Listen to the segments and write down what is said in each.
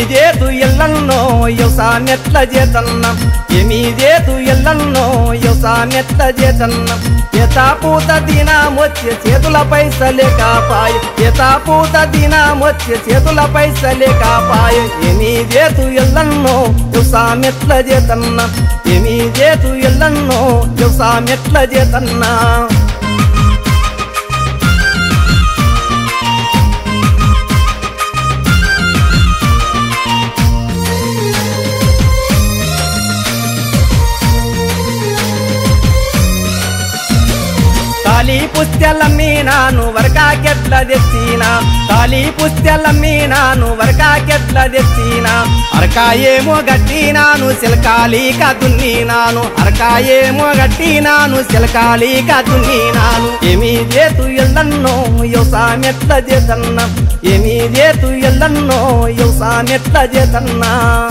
ఏమీదేదు ఎల్లన్నో వ్యవసాయమెట్ల చేతన్న ఏమీదేదు ఎల్లన్నో వ్యవసాయమెట్ల చేతన్న ఎతాపూత దినమొచ్చే చేతుల పైసలే కాపాయ ఎతాపూత దినమొచ్చే చేతుల పైసలే కాపాయ ఏమీదేదు ఎల్లన్నో వ్యవసాయమెట్ల చేతన్న ఏమీదేదు ఎల్లన్నో వ్యవసాయమెట్ల చేతన్నా తాలి పుస్తెలమ్మి నాను వరకాకెట్ల తెచ్చినా తాలి పుస్తెలమ్మి నాను వరకాకెట్ల తెచ్చినా అరకాయేమో గట్టినాను సిలకాలిక దున్నినాను అరకాయేమో గట్టినాను సిలకాలిక దున్నినాను ఏమీ చేతు ఎల్లన్నో వ్యవసాయమెట్ల చేతన్నా ఏమీ చేతు ఎల్లన్నో వ్యవసాయమెట్ల చేతన్నా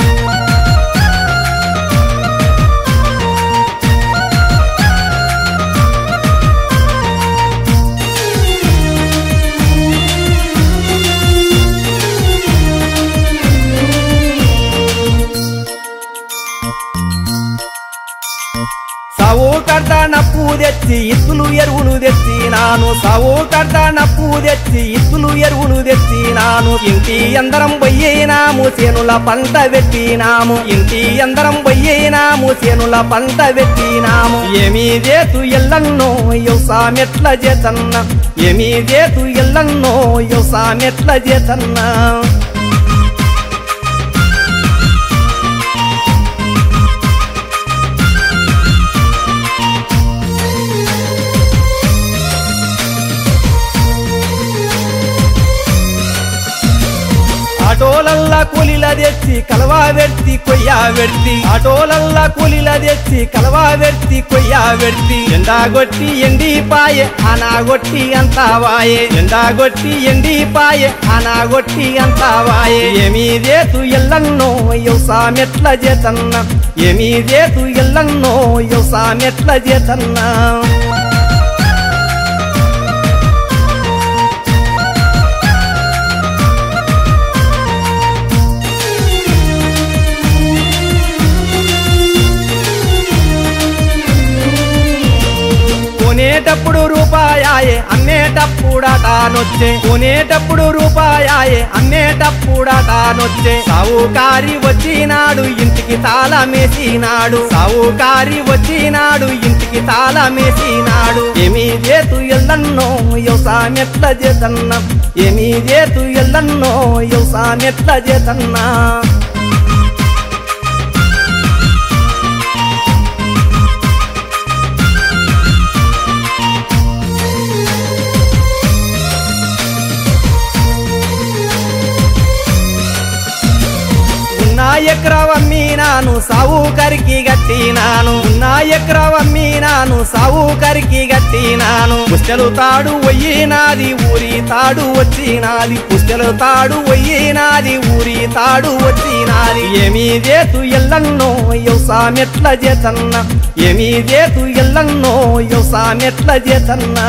సావు కర్త నప్పు తెచ్చి ఇత్తులు ఎరువులు తెచ్చినాను సావు కర్త నప్పు తెచ్చి ఇత్తులు ఎరువులు తెచ్చినాను ఇంటి అందరం పోయినాము చేనుల పంట పెట్టినాము ఇంటి అందరం పోయినాము చేనుల పంట పెట్టినాము ఏమీ చేతు ఎల్లన్నో వ్యవసాయమెట్ల చేతన్న ఏమీ చేతు ఎల్లన్నో వ్యవసాయమెట్ల చేతన్నా ఆటోలల్లా కూలీల తెచ్చి కలవా వెర్తి కొయ్యా వెర్తి ఆటోలల్లా కూలీల తెచ్చి కలవా వెర్తి కొయ్యా వెర్తి ఎండా గొట్టి ఎండి పాయే ఆనా గొట్టి అంతా వాయే ఎండా గొట్టి ఎండి పాయే ఆనా గొట్టి అంతా వాయే ఏమీ రేతు ఎల్లన్నో వ్యవసాయమెట్ల చేతన్న ఏమీ రేతు ఎల్లన్నో వ్యవసాయమెట్ల చేతన్నా కొనేటప్పుడు రూపాయాయే అమ్మేటప్పుడటానొచ్చే కొనేటప్పుడు రూపాయాయే అమ్మేటప్పుడటానొచ్చే సావుకారి వచ్చినాడు ఇంటికి తాళమేసినాడు సావుకారి వచ్చినాడు ఇంటికి తాళమేసినాడు ఏమీ చేతు ఎల్లన్నో వ్యవసాయమెట్ల చేతన్నా ఏమీ చేతు ఎల్లన్నో వ్యవసాయమెట్ల చేతన్నా నా ఎకరవమ్మి నాను సావుకరికి గట్టినాను నా ఎకరవమ్మి నాను సావుకరికి గట్టినాను పుస్తలు తాడు వయ్యినాది ఊరి తాడు వచ్చినాది పుస్తలు తాడు వయ్యినాది ఊరి తాడు వచ్చినాది ఏమీ చేతు ఎల్లన్నో వ్యవసాయమెట్ల చేతన్న ఏమీ చేతు ఎల్లన్నో వ్యవసాయమెట్ల చేతన్నా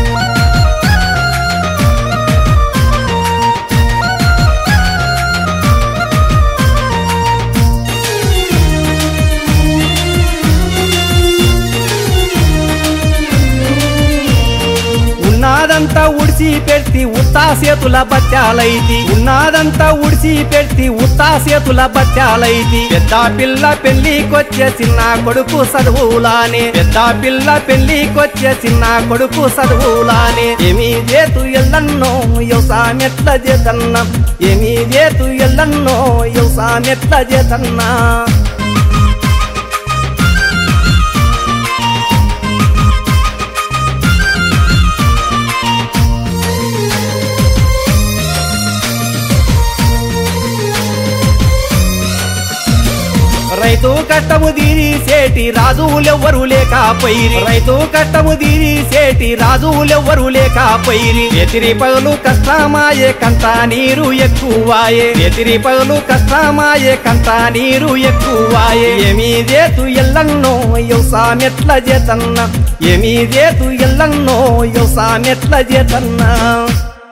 ఉన్నదంతా ఉడిసి పెట్టి ఉత్తా చేతుల బత్యాలైతి ఉన్నదంతా ఉడిసి పెట్టి ఉత్తా చేతుల బత్యాలైతి పెద్ద పిల్ల పెళ్లికొచ్చే చిన్న కొడుకు చదువులానే పెద్ద పిల్ల పెళ్లికొచ్చే చిన్న కొడుకు చదువులానే ఏమీ చేతు ఎల్లన్నో వ్యవసాయమెట్ల చేతన్నా ఏమీ చేతు ఎల్లన్నో వ్యవసాయమెట్ల చేతన్నా రైతు కట్టము తీసేటి రాజులెవ్వరు లేకపోయిరి రైతు కట్టము తీసేటి రాజులెవ్వరు లేకపోయిరి ఎతిరి పగలు కష్టమాయే కంట నీరు ఎక్కువాయే ఎతిరి పగలు కష్టమాయే కంట నీరు ఎక్కువాయే ఏమీ చేతు ఎల్లన్నో వ్యవసాయమెట్ల చేతన్నా ఏమీ చేతు ఎల్లన్నో వ్యవసాయమెట్ల చేతన్నా